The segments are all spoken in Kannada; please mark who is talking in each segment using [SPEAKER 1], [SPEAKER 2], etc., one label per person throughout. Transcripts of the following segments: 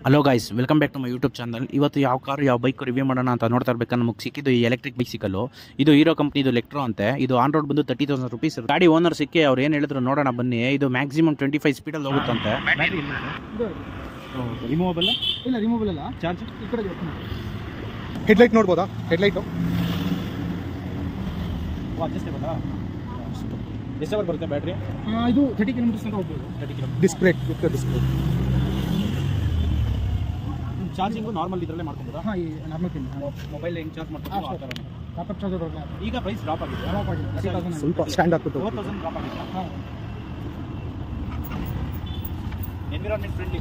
[SPEAKER 1] hello guys welcome back to my YouTube channel ಇವತ್ತು ಯಾವ ಕಾರು ಯಾವ ಬೈಕ್ ರಿವ್ಯೂ ಮಾಡೋಣ ಅಂತ ನೋಡ್ತಾ ಇರ್ಬೇಕು ನಮಗೆ ಸಿಕ್ಕಿದ್ದು ಈ ಎಲೆಕ್ಟ್ರಿಕ್ ಬೈಸಿಕಲ್ಲು ಇದು ಹೀರೋ ಕಂಪ್ನಿದು ಲೆಕ್ಟ್ರೋ ಅಂತೆ ಇದು ಆನ್ ರೋಡ್ ಬಂದು ತರ್ಟಿ ತೌಸಂಡ್ ರುಪೀಸ್ ಗಾಡಿ ಓನರ್ ಸಿಕ್ಕಿ ಅವ್ರು ಏನು ಹೇಳಿದ್ರು ನೋಡೋಣ ಬನ್ನಿ ಇದು ಮ್ಯಾಕ್ಸಿಮಮ್ ಟ್ವೆಂಟಿ ಫೈವ್ ಸ್ಪೀಡಲ್ಲಿ ಹೋಗುತ್ತಂತೆ ರಿಮೂವಬಲ್
[SPEAKER 2] ಇಲ್ಲ ರಿಮೂವಲ್ ಇಲ್ಲ
[SPEAKER 1] ಚಾರ್ಜ್
[SPEAKER 2] ಈ ಕಡೆ
[SPEAKER 3] ಹೆಡ್ಲೈಟ್ ನೋಡ್ಬೋದಾ ಹೆಡ್ಲೈಟು
[SPEAKER 1] ಎಷ್ಟು ಅವರ್ ಬರುತ್ತೆ ಬ್ಯಾಟ್ರಿ
[SPEAKER 2] ಇದು ತರ್ಟಿ ಕಿಲೋಮೀಟರ್ಸ್ ಅಂತ ಹೋಗ್ಬೋದು
[SPEAKER 3] ಡಿಸ್ಪ್ಲೇ ಡಿಸ್ಪ್ಲೇ
[SPEAKER 1] ಚಾರ್ಜಿಂಗು ನಾರ್ಮಲ್ ಇದರಲ್ಲೇ ಮಾಡ್ಕೊಬೋದಾ
[SPEAKER 2] ಹಾಂ ಈ ನಾರ್ಮಲ್ ಪಿನ್
[SPEAKER 1] ಮೊಬೈಲ್ ಹೆಂಗೆ ಚಾರ್ಜ್ ಮಾಡ್ಕೊಂಡು ಆ ಥರ
[SPEAKER 2] ಲ್ಯಾಪ್ಟಾಪ್ ಚಾರ್ಜರ್
[SPEAKER 1] ಈಗ ಪ್ರೈಸ್ ಡ್ರಾಪ್ ಆಗಿದೆ
[SPEAKER 2] ಡ್ರಾಪ್ ಆಗಿದೆ ತರ್ಟಿ ತೌಸಂಡ್
[SPEAKER 3] ಸ್ವಲ್ಪ ಸ್ಟ್ಯಾಂಡ್ ಹಾಕ್ಬಿಟ್ಟು
[SPEAKER 1] ಫೋರ್ ತೌಸಂಡ್ ಡ್ರಾಪ್ ಆಗಿದೆ
[SPEAKER 2] ಹಾಂ
[SPEAKER 1] ಎನ್ವಿರಾನ್ಮೆಂಟ್ ಫ್ರೆಂಡ್ಲಿ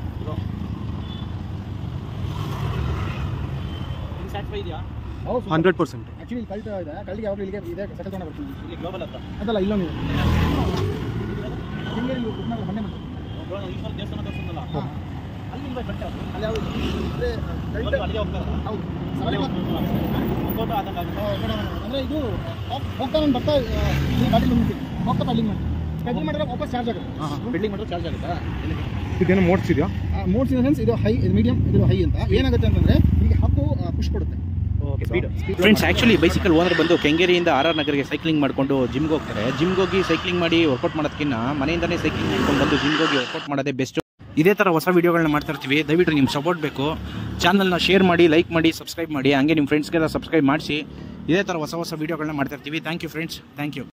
[SPEAKER 1] ಸ್ಯಾಟಿಸ್ಫೈ ಇದೆಯಾ
[SPEAKER 2] ಹೌದು
[SPEAKER 3] ಹಂಡ್ರೆಡ್ ಪರ್ಸೆಂಟ್
[SPEAKER 2] ಆ್ಯಕ್ಚುಲಿ ಕಲ್ಟ್ ಇದೆ ಕಲ್ಟಿಗೆ ಯಾವಾಗಲೂ ಇಲ್ಲಿಗೆ ಇದೆ ಸೆಟಲ್ ತೊಗೊಂಡು ಬರ್ತೀನಿ
[SPEAKER 1] ಇಲ್ಲಿ ಗ್ಲೋಬಲ್ ಹತ್ರ
[SPEAKER 2] ಅದಲ್ಲ ಇಲ್ಲೊಂದು ಹಿಂಗೇರಿ ಕುಟ್ನಾಗ ಮೊನ್ನೆ ಬಂತು
[SPEAKER 1] ಈಶ್ವರ ದೇವಸ್ಥಾನ ತೋರಿಸಿದ್ನಲ್ಲ
[SPEAKER 2] ಹಾಂ
[SPEAKER 1] ಅಲ್ಲಿ ಇಲ್ವಾ ಬೆಟ್ಟ
[SPEAKER 2] ಅಲ್ಲಿ ಯಾವುದು ಅಂದರೆ
[SPEAKER 1] ಅಲ್ಲಿ ಅಲ್ಲಿಗೆ ಹೋಗ್ತಾರಲ್ಲ
[SPEAKER 2] ಹೌದು
[SPEAKER 1] ಅಲ್ಲಿ
[SPEAKER 2] ಸವಾರಿ
[SPEAKER 1] ಫೋಟೋ ಆದಂಗೆ ಆಗುತ್ತೆ
[SPEAKER 2] ಅಂದರೆ ಇದು ಹೋಗ್- ಹೋಗ್ತಾ ನಾನು ಬರ್ತಾ ಈ ಗಾಡಿ ನಿಂತೀನಿ ಹೋಗ್ತಾ ಪೆಡ್ಲಿಂಗ್ ಮಾಡಿ ಪೆಡ್ಲಿಂಗ್ ಮಾಡಿದ್ರೆ ವಾಪಸ್ ಚಾರ್ಜ್ ಆಗುತ್ತೆ
[SPEAKER 1] ಬಿಲ್ಡಿಂಗ್ ಮಾಡಿದ್ರೆ ಚಾರ್ಜ್ ಆಗುತ್ತಾ
[SPEAKER 3] ಇದೇನೋ ಮೋಡ್ಸ್ ಇದೆಯಾ
[SPEAKER 2] ಮೋಡ್ಸ್ ಇನ್ ಸೆನ್ಸ್ ಇದು ಹೈ ಇದು ಮೀಡಿಯಂ ಇದು ಹೈ ಅಂತ ಏನಾಗುತ್ತೆ ಅಂತಂದರೆ ನಿಮಗೆ ಹಕ್ಕು ಪುಷ್ ಕೊಡುತ್ತೆ
[SPEAKER 1] ಫ್ರೆಂಡ್ಸ್ ಆ್ಯಕ್ಚುಲಿ ಬೈಸಿಕಲ್ ಓನರ್ ಬಂದು ಕೆಂಗೇರಿಯಿಂದ ಆರ್ ಆರ್ ನಗರಿಗೆ ಸೈಕ್ಲಿಂಗ್ ಮಾಡಿಕೊಂಡು ಜಿಮ್ಗೆ ಹೋಗ್ತಾರೆ ಜಿಮ್ಗೆ ಹೋಗಿ ಸೈಕ್ಲಿಂಗ್ ಮಾಡಿ ವರ್ಕೌಟ್ ಮಾಡೋದಕ್ಕಿಂತ ಮನೆಯಿಂದನೇ ಸೈಕ್ಲಿಂಗ್ ಮಾಡ್ಕೊಂಡು ಬಂದು ಜಿಮ್ಗೆ ಹೋಗಿ ವರ್ಕೌಟ್ ಮಾಡೋದೇ ಬೆಸ್ಟ್ ಇದೇ ಥರ ಹೊಸ ವೀಡಿಯೋಗಳನ್ನ ಮಾಡ್ತಾ ಇರ್ತೀವಿ ದಯವಿಟ್ಟು ನಿಮ್ಮ ಸಪೋರ್ಟ್ ಬೇಕು ಚಾನಲ್ನ ಶೇರ್ ಮಾಡಿ ಲೈಕ್ ಮಾಡಿ ಸಬ್ಸ್ಕ್ರೈಬ್ ಮಾಡಿ ಹಂಗೆ ನಿಮ್ಮ ಫ್ರೆಂಡ್ಸ್ಗೆಲ್ಲ ಸಬ್ಸ್ಕ್ರೈಬ್ ಮಾಡಿಸಿ ಇದೇ ಥರ ಹೊಸ ಹೊಸ ವೀಡಿಯೋಗಳನ್ನ ಮಾಡ್ತಾ ಇರ್ತೀವಿ thank you friends thank you